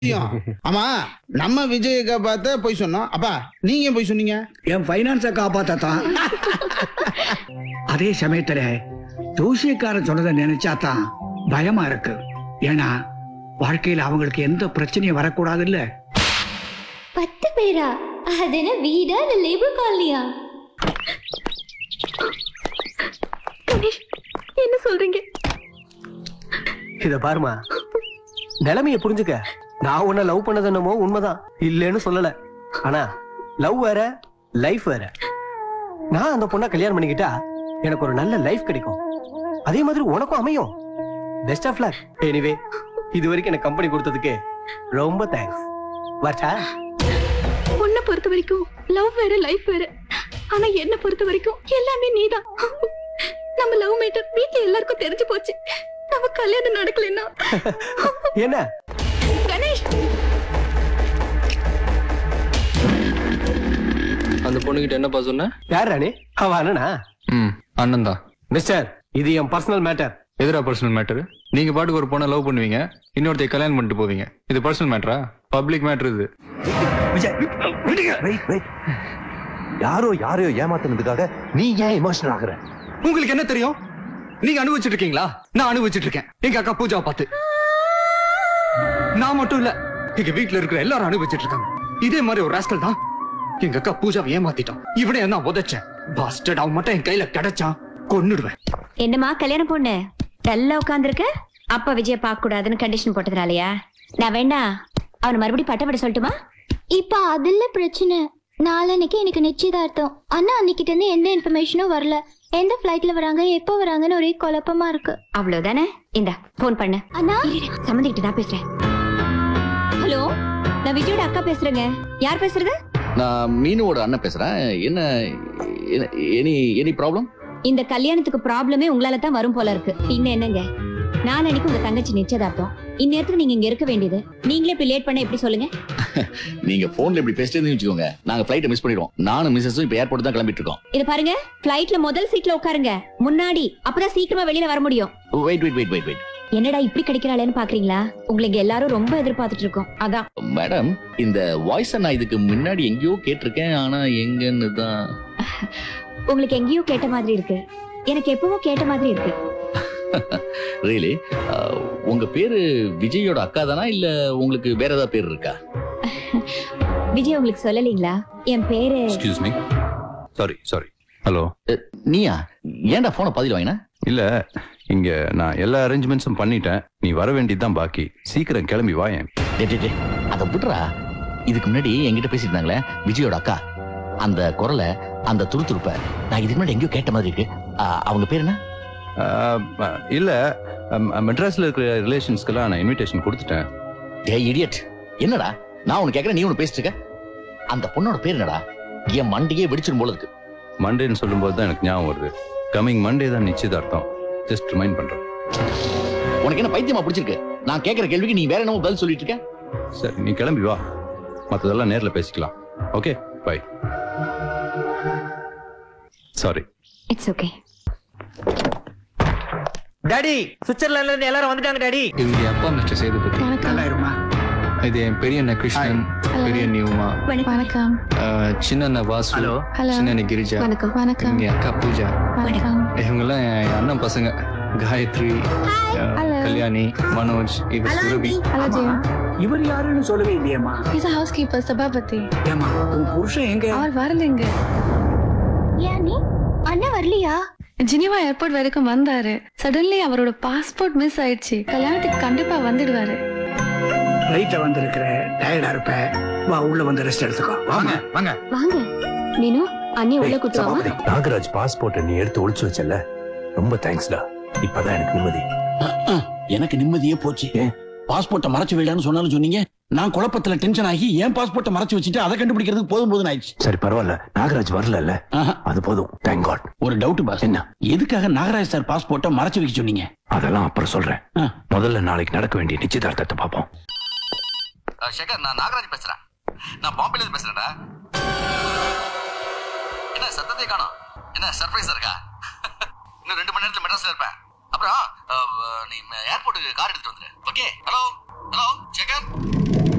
விஷயம். ஆமா நம்ம விஜயக்கா பார்த்த போய் சொன்னோம் அப்பா நீங்க ஏன் போய் சொன்னீங்க என் பைனான்ஸ காப்பாத்தான் அதே சமயத்துல ஜோசியக்காரன் சொன்னதை நினைச்சாதான் பயமா இருக்கு ஏன்னா வாழ்க்கையில அவங்களுக்கு எந்த பிரச்சனையும் வரக்கூடாது இல்ல பத்து பேரா அது என்ன வீடா இல்ல லேபர் காலனியா கணேஷ் என்ன சொல்றீங்க இத பாருமா நிலைமைய புரிஞ்சுக்க நான் உன்னை லவ் பண்ணது என்னமோ உண்மைதான் இல்லைன்னு சொல்லல ஆனா லவ் வேற லைஃப் வேற நான் அந்த பொண்ணை கல்யாணம் பண்ணிக்கிட்டா எனக்கு ஒரு நல்ல லைஃப் கிடைக்கும் அதே மாதிரி உனக்கும் அமையும் பெஸ்ட் ஆஃப் லக் எனிவே இது வரைக்கும் எனக்கு கம்பெனி கொடுத்ததுக்கு ரொம்ப தேங்க்ஸ் வாட்டா உன்னை பொறுத்த வரைக்கும் லவ் வேற லைஃப் வேற ஆனா என்ன பொறுத்த வரைக்கும் எல்லாமே நீதான் நம்ம லவ் மேட்டர் வீட்ல எல்லாருக்கும் தெரிஞ்சு போச்சு நம்ம கல்யாணம் நடக்கலைன்னா என்ன கணேஷ் அந்த பொண்ணுகிட்ட என்னப்பா சொன்ன யார் ராணி அவ அண்ணனா ம் அண்ணன் தான் மிஸ்டர் இது என் பர்சனல் மேட்டர் எதிரா பர்சனல் மேட்டர் நீங்க பாட்டுக்கு ஒரு பொண்ணை லவ் பண்ணுவீங்க இன்னொருத்தைய கல்யாணம் பண்ணிட்டு போவீங்க இது பர்சனல் மேட்டரா பப்ளிக் மேட்டர் இது வெயிட் வெயிட் யாரோ யாரையோ ஏமாத்துனதுக்காக நீ ஏன் எமோஷனல் ஆகுற உங்களுக்கு என்ன தெரியும் நீங்க அனுபவிச்சுட்டு இருக்கீங்களா நான் அனுபவிச்சுட்டு இருக்கேன் எங்க அக்கா பூஜாவை பார்த்து நான் மட்டும் இல்ல எங்க வீட்ல இருக்கிற எல்லாரும் அனுபவிச்சுட்டு இருக்காங்க இதே மாதிரி ஒரு ராஸ்கல் தான் எங்க அக்கா பூஜாவை ஏமாத்திட்டான் இவனே என்ன உதைச்சேன் பாஸ்டட் அவன் மட்டும் என் கையில கிடைச்சான் கொன்னுடுவேன் என்னம்மா கல்யாணம் பொண்ணு டல்லா உட்காந்துருக்க அப்பா விஜய பார்க்க கூடாதுன்னு கண்டிஷன் போட்டதுனாலயா நான் வேணா அவனை மறுபடியும் பட்ட விட சொல்லட்டுமா இப்ப அதுல பிரச்சனை நாளன்னைக்கு எனக்கு நிச்சயதார்த்தம் ஆனா அன்னைக்கிட்ட இருந்து எந்த இன்ஃபர்மேஷனும் வரல எந்த ஃபிளைட்ல வராங்க எப்போ வராங்கன்னு ஒரே குழப்பமா இருக்கு அவ்வளவுதானே இந்த போன் பண்ணு அண்ணா சம்மந்திக்கிட்டு நான் பேசுறேன் ஹலோ நான் விஜயோட அக்கா பேசுறேங்க யார் பேசுறது நான் மீனுவோட அண்ணன் பேசுறேன் என்ன எனி எனி ப்ராப்ளம் இந்த கல்யாணத்துக்கு ப்ராப்ளமே உங்களால தான் வரும் போல இருக்கு பின்ன என்னங்க நான் அன்னைக்கு உங்க தங்கச்சி நிச்சயதார்த்தம் இந்நேரத்துக்கு நீங்க இங்க இருக்க வேண்டியது நீங்களே இப்படி லேட் பண்ண எப்படி சொல்லுங்க நீங்க போன்ல இப்படி பேசிட்டு வச்சுக்கோங்க நாங்க ஃபிளைட்டை மிஸ் பண்ணிடுவோம் நானும் மிஸ்ஸஸும் இப்ப ஏர்போர்ட் தான் கிளம்பிட்டு இருக்கோம் இது பாருங்க ஃபிளைட்ல முதல் சீட்ல உட்காருங்க முன்னாடி அப்பதான் சீக்கிரமா வெளியில வர முடியும் wait wait wait wait wait என்னடா இப்படி கிடைக்கிறாளேன்னு பாக்குறீங்களா உங்களை இங்க எல்லாரும் ரொம்ப எதிர்பார்த்துட்டு இருக்கோம் அதான் மேடம் இந்த வாய்ஸை நான் இதுக்கு முன்னாடி எங்கேயோ கேட்டிருக்கேன் ஆனா எங்கன்னு தான் உங்களுக்கு எங்கேயோ கேட்ட மாதிரி இருக்கு எனக்கு எப்பவோ கேட்ட மாதிரி இருக்கு ரியலி உங்க பேரு விஜயோட அக்கா தானா இல்ல உங்களுக்கு வேற ஏதாவது பேர் இருக்கா விஜய் உங்களுக்கு சொல்லலீங்களா என் பேரு excuse me sorry sorry hello நீயா ஏன்டா போனை பதில் வாங்கினா இல்ல இங்க நான் எல்லா அரேஞ்ச்மெண்ட்ஸும் பண்ணிட்டேன் நீ வர வேண்டியதுதான் பாக்கி சீக்கிரம் கிளம்பி வாயேன் டே, டே, டே, அத விட்டுறா இதுக்கு முன்னாடி என்கிட்ட பேசிட்டு இருந்தாங்களே விஜயோட அக்கா அந்த குரலை அந்த துருதுருப்ப நான் இதுக்கு முன்னாடி எங்கேயோ கேட்ட மாதிரி இருக்கு ஆ, அவங்க பேர் என்ன ஆஹ், இல்ல அம், மெட்ராஸ்ல இருக்கிற ரிலேஷன்ஸ்க்கெல்லாம் நான் இன்விடேஷன் கொடுத்துட்டேன் டே இடியட் என்னடா நான் உனக்கு கேக்குறேன் நீ ஒன்னு பேசிட்டு இருக்க அந்த பொண்ணோட பேர் என்னடா என் மண்டையே வெடிச்சிடும் போல இருக்கு மண்டேன்னு சொல்லும்போது தான் எனக்கு ஞாபகம் வருது கம்மிங் மண்டே தான் நிச்சயதார்த்தம் ஜஸ்ட் ரிமைண்ட் பண்றேன் உனக்கு என்ன பைத்தியமா பிடிச்சிருக்கு நான் கேக்குற கேள்விக்கு நீ வேற என்னமோ பதில் சொல்லிட்டு இருக்க சரி நீ கிளம்பி வா மத்ததெல்லாம் நேர்ல பேசிக்கலாம் okay bye sorry it's okay daddy சுவிட்சர்லாந்துல இருந்து எல்லாரும் வந்துட்டாங்க டாடி இவங்க என் அப்பா மிஸ்டர் சேதுபதி நல்லா இருமா இது என் பெரிய அண்ணன் கிருஷ்ணன் பெரிய அண்ணி உமா வணக்கம் அஹ், சின்ன அண்ணன் வாசு ஹலோ ஹலோ சின்ன அண்ணி கிரிஜா வணக்கம் வணக்கம் இவங்க என் அக்கா பூஜா வணக்கம் இவங்கெல்லாம் என் அண்ணன் பசங்க காயத்ரி அஹ், Hello. கல்யாணி மனோஜ் இது சுரபி ஹலோ ஜெயா இவர் யாருன்னு சொல்லவே இல்லையேம்மா இஸ் ஹவுஸ் கீப்பர் சபாபதி ஏமா உன் புருஷன் எங்க அவர் வரலைங்க ஏன் நீ அண்ணன் வரலையா ஜெனிவா ஏர்போர்ட் வரைக்கும் வந்தாரு சடன்லி அவரோட பாஸ்போர்ட் மிஸ் ஆயிடுச்சு கல்யாணத்துக்கு கண்டிப்பா வந்துடுவாரு ரைட்ல வந்திருக்கிற டயர்டா இருப்ப வா உள்ள வந்து ரெஸ்ட் எடுத்துக்கோ வாங்க வாங்க வாங்க நீனு அண்ணி உள்ள குத்துவாமா நாகராஜ் பாஸ்போர்ட் நீ எடுத்து ஒளிச்சு வச்சல ரொம்ப தேங்க்ஸ்டா இப்பதான் எனக்கு நிம்மதி எனக்கு நிம்மதியே போச்சு பாஸ்போர்ட்டை மறைச்சு வைடான்னு சொன்னாலும் சொன்னீங்க நான் குழப்பத்துல டென்ஷன் ஆகி என் பாஸ்போர்ட்டை மறைச்சு வச்சுட்டு அதை கண்டுபிடிக்கிறதுக்கு போதும் போதும் ஆயிடுச்சு சரி பரவாயில்ல நாகராஜ் வரல ஆஹா, அது போதும் தேங்க் காட் ஒரு டவுட் பாஸ் என்ன எதுக்காக நாகராஜ் சார் பாஸ்போர்ட்டை மறைச்சு வைக்க சொன்னீங்க அதெல்லாம் அப்புறம் சொல்றேன் ஆ. முதல்ல நாளைக்கு நடக்க வேண்டிய நிச்சயதார்த்தத்தை பார்ப்போம் சேகர் நான் நாகராஜ் பேசுறேன் நான் பாம்பேல இருந்து பேசுறேன்டா என்ன சத்தத்தை காணோம் என்ன சர்ப்ரைஸா இருக்கா இன்னும் ரெண்டு மணி நேரத்துல மெட்ராஸ்ல இருப்பேன் அப்புறம் அஹ், நீ ஏர்போர்ட்டுக்கு கார் எடுத்துட்டு வந்துரு ஓகே ஹலோ ஹலோ சேகர்